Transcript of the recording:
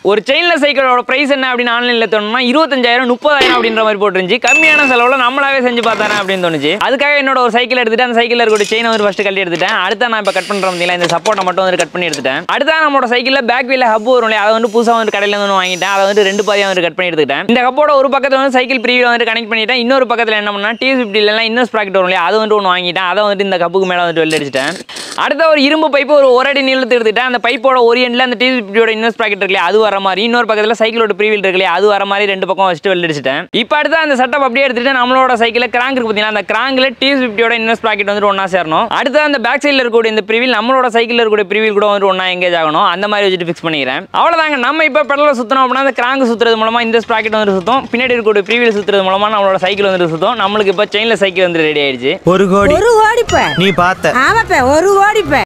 ஒரு செயின்லெஸ் சைக்கிளோட பிரைஸ் என்ன அப்படின்னு ஆன்லைன்ல தோணுனா இருபத்தஞ்சாயிரம் முப்பதாயிரம் அப்படின்ற மாதிரி போட்டுருந்துச்சு கம்மியான செலவுல நம்மளாவே செஞ்சு பார்த்தானே அப்படின்னு தோணுச்சு அதுக்காக என்னோட ஒரு சைக்கிள் எடுத்துட்டு அந்த சைக்கிள் இருக்க செயின் வந்து ஃபர்ஸ்ட் கழட்டி எடுத்துட்டேன் அடுத்த நான் இப்போ கட் பண்ற முடியல இந்த சப்போர்ட்டை மட்டும் வந்து கட் பண்ணி எடுத்துட்டேன் அடுத்த நம்மளோட சைக்கிளில் பேக் வீல ஹப் வரும் இல்லையா அதை வந்து புதுசாக வந்து கடையில் வந்து வாங்கிட்டேன் அதை வந்து ரெண்டு பாதியாக வந்து கட் பண்ணி எடுத்துக்கிட்டேன் இந்த ஹப்போட ஒரு பக்கத்தில் வந்து சைக்கிள் ப்ரீவியில் வந்து கனெக்ட் பண்ணிட்டேன் இன்னொரு பக்கத்தில் என்ன பண்ணா டி ஃபிஃப்டிலாம் இன்னொரு ஸ்ப்ராக்கெட் வரும் இல்லையா அது வந்து ஒன்று வாங்கிட்டேன் அதை வந்து இந்த கப்புக்கு மேலே வந்து வெளில அடிச்சிட்டேன் அடுத்த ஒரு இரும்பு பைப்பு ஒரு ஒரு அடி நீளத்தை எடுத்துட்டேன் அந்த பைப்போட ஒரு எண்ணில் அந்த டி ஃபிஃப்டியோட இன்னொரு ஸ்ப்ராக்கெட் இருக்கு இல்லையா அது வர மாதிரி இன்னொரு பக்கத்தில் சைக்கிளோட ப்ரீவில் இருக்கு இல்லையா அது வர மாதிரி ரெண்டு பக்கம் வச்சுட்டு வெளில அடிச்சிட்டேன் இப்போ அடுத்து அந்த செட்டப் அப்படியே எடுத்துட்டு நம்மளோட சைக்கிளில் கிராங்க் இருக்கு பார்த்தீங்கன்னா அந்த கிராங்கில் டி ஃபிஃப்டியோட இன்னொரு ஸ்ப்ராக்கெட் வந்துட்டு ஒன்றா சேரணும் அடுத்து அந்த பேக் சைடில் இருக்கக்கூடிய இந்த ப்ரிவில் நம்மளோட சைக்கிளில் இருக்கக்கூடிய ப்ரிவில் கூட வந்து ஒன்றா எங்கேஜ் ஆகணும் அந்த மாதிரி வச்சுட்டு ஃபிக்ஸ் பண்ணிக்கிறேன் அவ்வளோதாங்க நம்ம இப்போ பெடலில் சுற்றணும் அப்படின்னா அந்த கிராங்க் சுற்றுறது மூலமாக இந்த ஸ்ப்ராக்கெட் வந்து சுத்தம் பின்னாடி இருக்கக்கூடிய ப்ரிவில் சுற்றுறது மூலமாக நம்மளோட சைக்கிள் வந்து சுத்தம் நம்மளுக்கு இப்போ செயினில் சைக்கிள் வந்து ரெடி ஆயிடுச்சு ஒரு கோடி ஒரு கோடிப்ப நீ பார்த்த ஆமாப்ப ஒரு கோடிப்ப